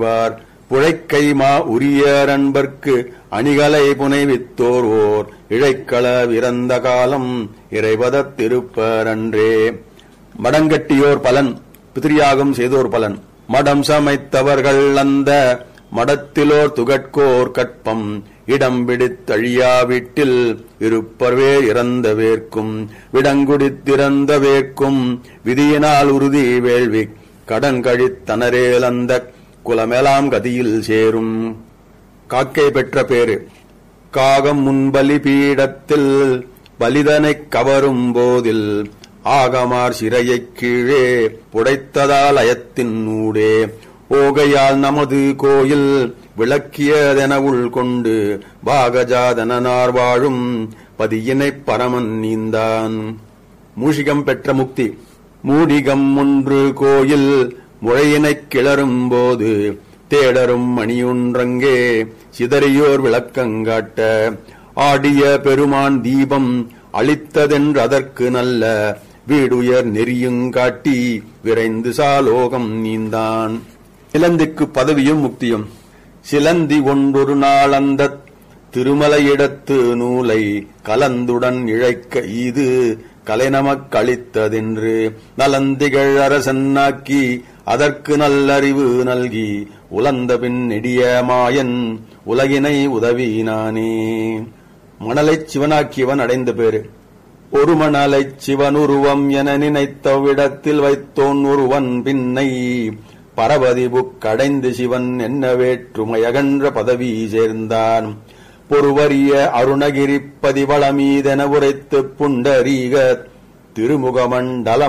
வாழ்வார் புழைக்கைமா உரிய அன்பர்க்கு அணிகலை புனைவித்தோர் ஓர் இழைக்கள விரந்த காலம் இறைவதத் திருப்பர் அன்றே மடங்கட்டியோர் பலன் பிதிரியாகம் செய்தோர் பலன் மடம் சமைத்தவர்கள் அந்த மடத்திலோர் துகட்கோர் கற்பம் இடம் பிடித்தழியா வீட்டில் இருப்பர்வே இறந்த வேர்க்கும் விடங்குடித்திறந்த வேர்க்கும் விதியினால் உறுதி வேள்வி கடன் கழித்தனரேல் அந்த குலமெலாம் கதியில் சேரும் காக்கை பெற்ற பேரு காகம் முன்பலி பீடத்தில் பலிதனைக் கவரும் போதில் ஆகமார் சிறையைக் கீழே புடைத்ததால் அயத்தின் ஊடே ஓகையால் நமது கோயில் விளக்கியதென உள் கொண்டு பாகஜாதனார் வாழும் பதியினைப் பரமன் நீந்தான் மூஷிகம் பெற்ற முக்தி மூடிகம் ஒன்று கோயில் முழையினைக் கிளறும் போது தேடரும் மணியொன்றங்கே சிதறியோர் விளக்கங்காட்ட ஆடிய பெருமான் தீபம் அளித்ததென்றதற்கு நல்ல வீடுயர் நெறியுங்காட்டி விரைந்து சாலோகம் நீந்தான் சிலந்திக்கு பதவியும் முக்தியும் சிலந்தி ஒன்றொரு நாள் அந்த திருமலையிடத்து நூலை கலந்துடன் இழைக்க இது கலை நமக்களித்ததென்று நலந்திகள் அரசன்னாக்கி அதற்கு நல்லறிவு நல்கி உலந்த பின் நெடிய மாயன் உலகினை உதவினானே மணலைச் சிவனாக்கியவன் அடைந்த பேரு ஒரு மணலைச் சிவனுருவம் என நினைத்தவிடத்தில் வைத்தோன் ஒருவன் பின்னை பரவதி புக்கடைந்து சிவன் என்ன வேற்றுமையகன்ற பதவி சேர்ந்தான் பொறுவரிய அருணகிரி பதிவளமீதென உரைத்துப் புண்டரீக திருமுகமண்டலம்